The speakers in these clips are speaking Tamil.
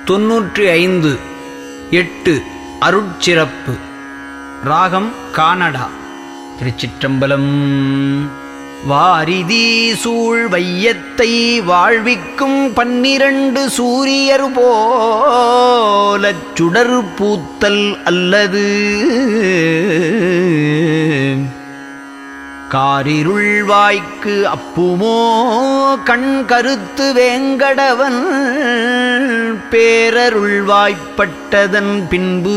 தொன்னூற்றி ஐந்து எட்டு அருட்சிறப்பு ராகம் கானடா திருச்சிற்றம்பலம் வாரிதி சூழ் வையத்தை வாழ்விக்கும் பன்னிரண்டு சூரியர் போலச் சுடர் பூத்தல் அல்லது காரிருள் வாய்க்கு அப்புமோ கண் கருத்து வேங்கடவன் பேரருள் வாய்ப்பட்டதன் பின்பு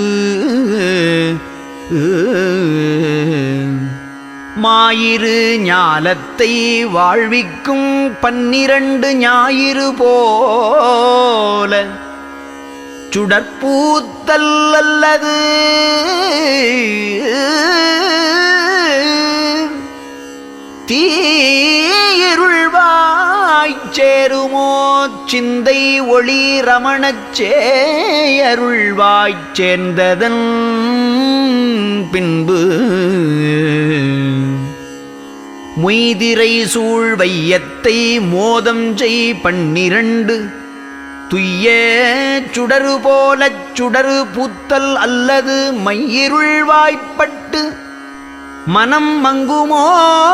மாயிரு ஞாலத்தை வாழ்விக்கும் பன்னிரண்டு ஞாயிறு போல சுடற்பூத்தல் அல்லது தீயிருள்வாய்ச் சேருமோ சிந்தை ஒளி ரமணச் சேயருள்வாய்ச் சேர்ந்ததன் பின்பு மொய்திரை சூழ் வையத்தை மோதம் செய் பன்னிரண்டு துய்ய சுடரு போலச் சுடரு பூத்தல் அல்லது மையிருள் வாய்ப்பட்டு மனம் மங்குமோ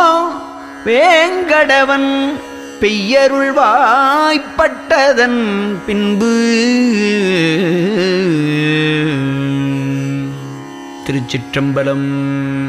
வேங்கடவன் பெய்யருள் வாய்ப்பட்டதன் பின்பு திருச்சிற்றம்பலம்